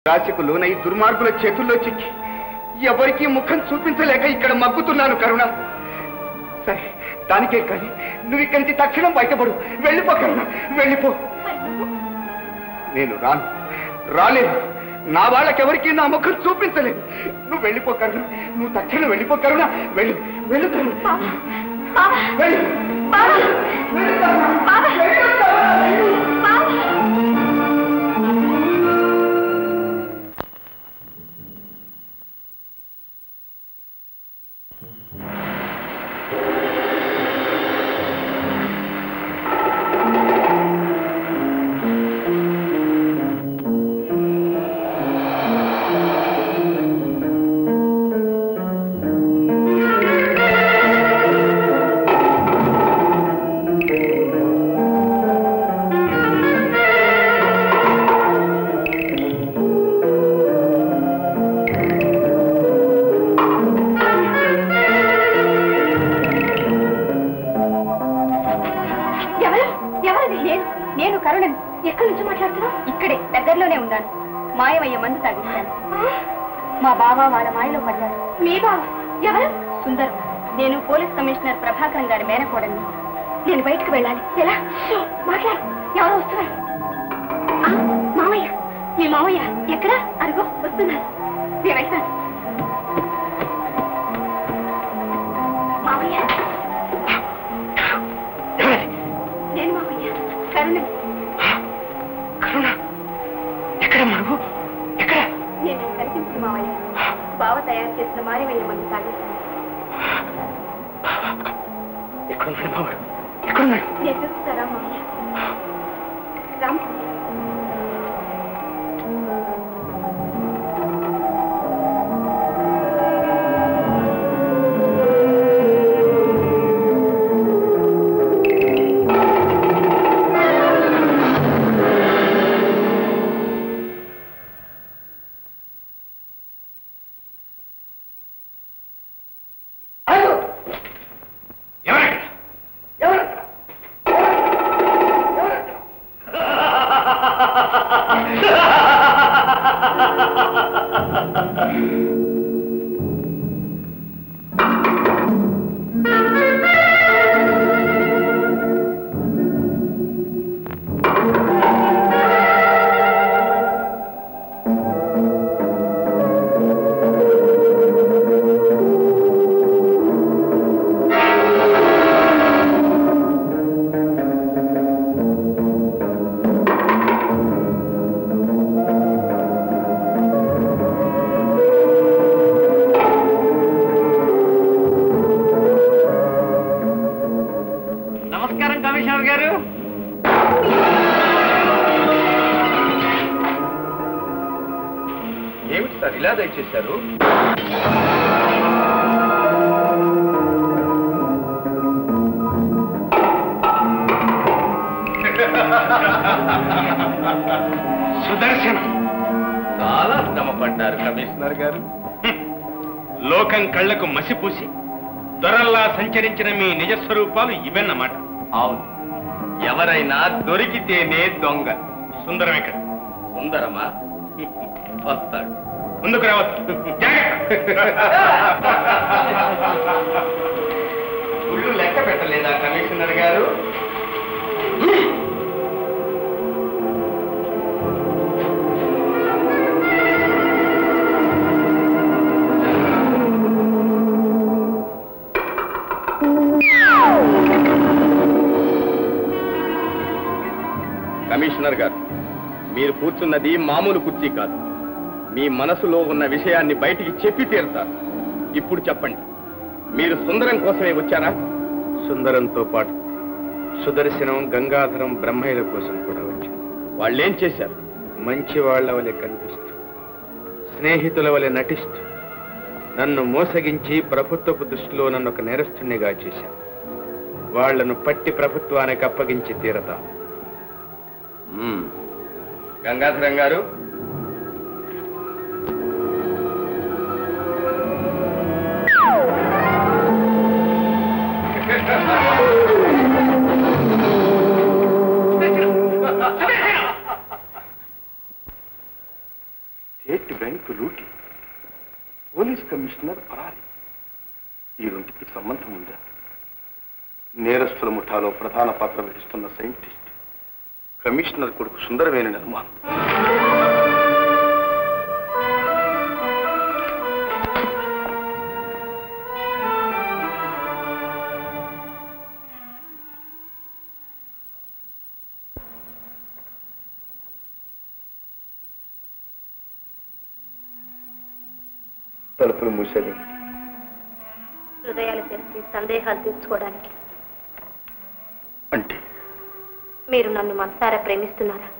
రాశికు లోనై దుర్మార్గుల చేతుల్లో చిక్కి ఎవరికీ ముఖం చూపించలేక ఇక్కడ మగ్గుతున్నాను కరుణ సరే దానికే కానీ నువ్వు ఇక్కడి నుంచి తక్షణం బయటపడు వెళ్ళిపో కరుణ వెళ్ళిపో నేను రాను రాలేను నా వాళ్ళకెవరికి నా ముఖం చూపించలేదు నువ్వు వెళ్ళిపో కరుణ నువ్వు తక్షణం వెళ్ళిపో కరుణ వెళ్ళు వెళ్ళు కరుణ వెళ్ళు వెళ్ళు కరుణ. వెళ్ళు కరుణ. ఎవరు ఎవరది నేను నేను కరుణని ఎక్కడి నుంచి మాట్లాడుతున్నావు ఇక్కడే దగ్గరలోనే ఉన్నాను మాయమయ్య మందు తాగిస్తాను మా బావ వాళ్ళ మాయలో పడ్డారు మీ బావ ఎవరు సుందరం నేను పోలీస్ కమిషనర్ ప్రభాకరం గారి మేనకోడని నేను బయటకు వెళ్ళాలి ఎలా మాట్లాడు ఎవరు వస్తున్నారు ఆ, మామయ్య మీ మామయ్య ఎక్కడ అరుగో వస్తున్నారు నేను వెళ్తాను మామయ్య నేను మామయ్య కరుణ కరుణ ఎక్కడ మనకు ఎక్కడ నేను కనిపించిన మామయ్య బావ తయారు చేసిన మారేవయ్య మంది తాగేస్తాను ఎక్కడున్నాడు బాబు ఎక్కడున్నాడు నేను చూస్తారా మామయ్య రామ్ ఎవరక్కడ ఎవరక్కడ నమస్కారం కమిషనర్ గారు ఏమిటి సార్ ఇలా దయచేశారు సుదర్శన చాలా శ్రమపడ్డారు కమిషనర్ గారు లోకం కళ్లకు మసిపూసి దొరల్లా సంచరించిన మీ నిజ స్వరూపాలు ఇవన్నమాట అవును ఎవరైనా దొరికితేనే దొంగ సుందరం ఇక్కడ సుందరమా వస్తాడు ముందుకు రావద్దు జాగ్రత్త. గుళ్ళు లెక్క పెట్టలేదా కమిషనర్ గారు కమిషనర్ గారు మీరు కూర్చున్నది మామూలు కుర్చీ కాదు మీ మనసులో ఉన్న విషయాన్ని బయటికి చెప్పి తీరుతారు ఇప్పుడు చెప్పండి మీరు సుందరం కోసమే వచ్చారా సుందరంతో పాటు సుదర్శనం గంగాధరం బ్రహ్మయ్యల కోసం కూడా వచ్చారు వాళ్ళేం చేశారు మంచి వాళ్ళ వలె కనిపిస్తూ స్నేహితుల వలె నటిస్తూ నన్ను మోసగించి ప్రభుత్వపు దృష్టిలో నన్ను ఒక నేరస్తునిగా చేశారు వాళ్లను పట్టి ప్రభుత్వానికి అప్పగించి తీరతాం గంగాధరం గారు స్టేట్ బ్యాంకు లూటి పోలీస్ కమిషనర్ పరారి ఈ రెండుకి సంబంధం ఉందా నేరస్తుల ముఠాలో ప్రధాన పాత్ర వహిస్తున్న సైంటిస్ట్ కమిషనర్ కొడుకు సుందరవేణి అనుమానం తలుపులు మూసేది హృదయాలు తెరిచి సందేహాలు తీర్చుకోవడానికి అంటే మీరు నన్ను మనసారా ప్రేమిస్తున్నారా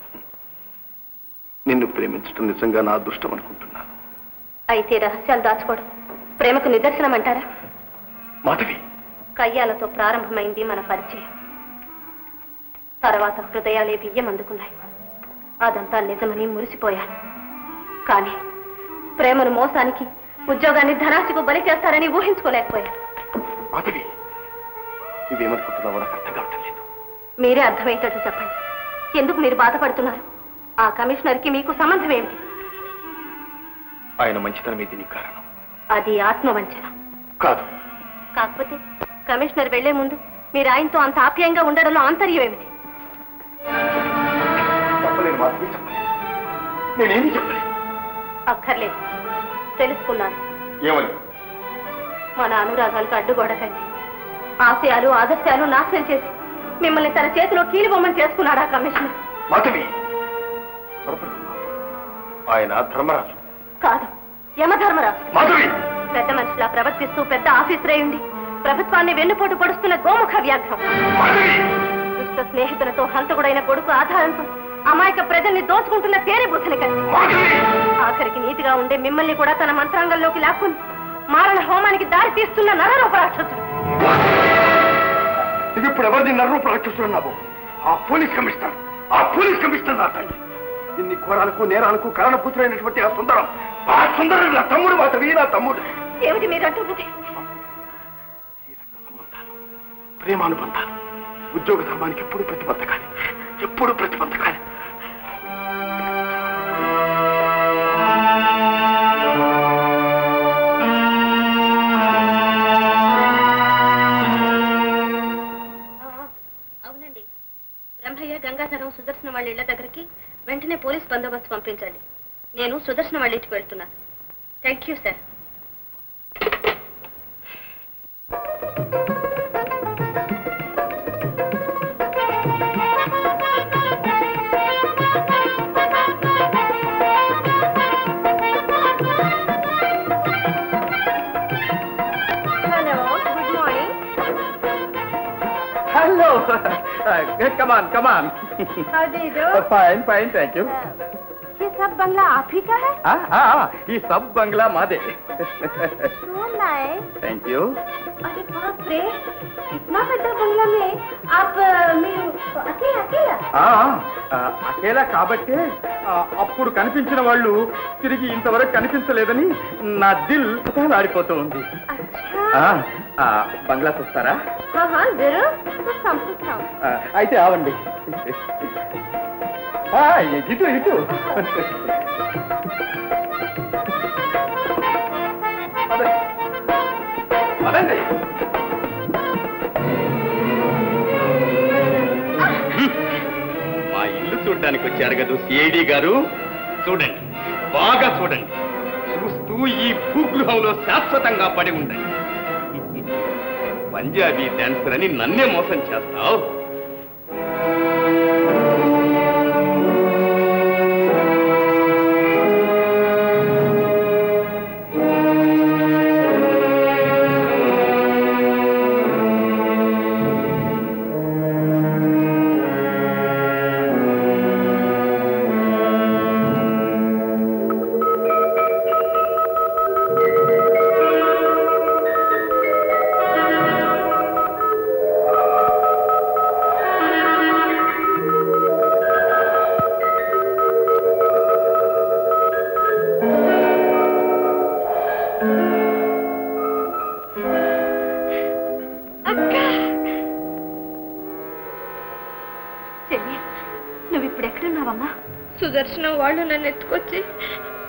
నిన్ను ప్రేమించడం నిజంగా నా అదృష్టం అనుకుంటున్నాను అయితే రహస్యాలు దాచుకోవడం ప్రేమకు నిదర్శనం అంటారా మాధవి కయ్యాలతో ప్రారంభమైంది మన పరిచయం తర్వాత హృదయాలే బియ్యం అందుకున్నాయి అదంతా నిజమని మురిసిపోయాను కానీ ప్రేమను మోసానికి ఉద్యోగాన్ని ధనాశకు బలి చేస్తారని ఊహించుకోలేకపోయాను మాధవి నువ్వేమనుకుంటున్నావో నాకు అర్థం కావటం లేదు మీరే అర్థమయ్యేటట్టు చెప్పండి ఎందుకు మీరు బాధపడుతున్నారు ఆ కమిషనర్కి మీకు సంబంధం ఏమిటి ఆయన మంచితనం ఇది నీ కారణం అది ఆత్మవంచన కాదు కాకపోతే కమిషనర్ వెళ్లే ముందు మీరు ఆయనతో అంత ఆప్యాయంగా ఉండడంలో ఆంతర్యం ఏమిటి చెప్పలేను మాధవి చెప్పలేదు నేనేమీ చెప్పలేదు అక్కర్లేదు తెలుసుకున్నాను ఏమని మన అనురాగాలకు అడ్డుగోడ కట్టి ఆశయాలు ఆదర్శాలు నాశనం చేసి మిమ్మల్ని తన చేతిలో కీలుబొమ్మని చేసుకున్నాడా కమిషనర్ మాధవి పొరపడుతున్నావు. ఆయన ధర్మరాజు కాదు యమధర్మరాజు మాధవి పెద్ద మనిషిలా ప్రవర్తిస్తూ పెద్ద ఆఫీసరే ఉండి ప్రభుత్వాన్ని వెన్నుపోటు పొడుస్తున్న గోముఖ వ్యాఘ్రం మాధవి దుష్ట స్నేహితులతో హంతకుడైన కొడుకు ఆధారంతో అమాయక ప్రజల్ని దోచుకుంటున్న పేరే బుసలి కట్టి మాధవి ఆఖరికి నీతిగా ఉండే మిమ్మల్ని కూడా తన మంత్రాంగంలోకి లాక్కుని మారణ హోమానికి దారి తీస్తున్న నరరూప రాక్షసుడు ఇది ఇప్పుడు ఎవరిని నర్రు రాక్షసున్నావు ఆ పోలీస్ కమిషనర్ ఆ పోలీస్ కమిషనర్ నా తండ్రి ఇన్ని ఘోరాలకు నేరాలకు కారణపుత్రులైనటువంటి ఆ సుందరం ఆ సుందరం నా తమ్ముడు మాధవి నా తమ్ముడు ఏమిటి మీరు అంటున్నది ఈ రక్త సంబంధాలు ప్రేమానుబంధాలు ఉద్యోగ ధర్మానికి ఎప్పుడు ప్రతిబద్ధకాలి ఎప్పుడు ప్రతిబద్ధకాలి అవునండి బ్రహ్మయ్య గంగాధరం సుదర్శన వాళ్ళ ఇళ్ల దగ్గరికి వెంటనే పోలీస్ బందోబస్తు పంపించండి నేను సుదర్శన వాళ్ళ ఇంటికి వెళ్తున్నాను thank you sir hello good morning Hello. Uh, come on, come on. How do you do? Uh, fine, fine, thank you. ये सब बंगला आप ही का है हाँ हाँ ఈ సబ్ బంగ్లా మాదే so nice థ్యాంక్ యూ अरे बाप रे इतना बड़ा बंगला में आप अ, మీరు अकेला अकेला అకేలా కాబట్టే ఆ, అప్పుడు కనిపించిన వాళ్ళు తిరిగి ఇంతవరకు కనిపించలేదని నా దిల్ ఆడిపోతూ ఉంది अच्छा ఆ, ఆ, బంగ్లా చూస్తారా हाँ हाँ जरूर तो समझता हूँ ఆ, అయితే ఆవండి ఆ, ఇటు ఇటు పదండి. పదండి. మా ఇల్లు చూడడానికి వచ్చారు కదా సిఐడి గారు చూడండి బాగా చూడండి చూస్తూ ఈ భూగృహంలో శాశ్వతంగా పడి ఉండండి పంజాబీ డాన్సర్ అని నన్నే మోసం చేస్తావు చెల్లి నువ్వు ఇప్పుడు ఎక్కడున్నావమ్మా సుదర్శనం వాళ్ళు నన్ను ఎత్తుకొచ్చి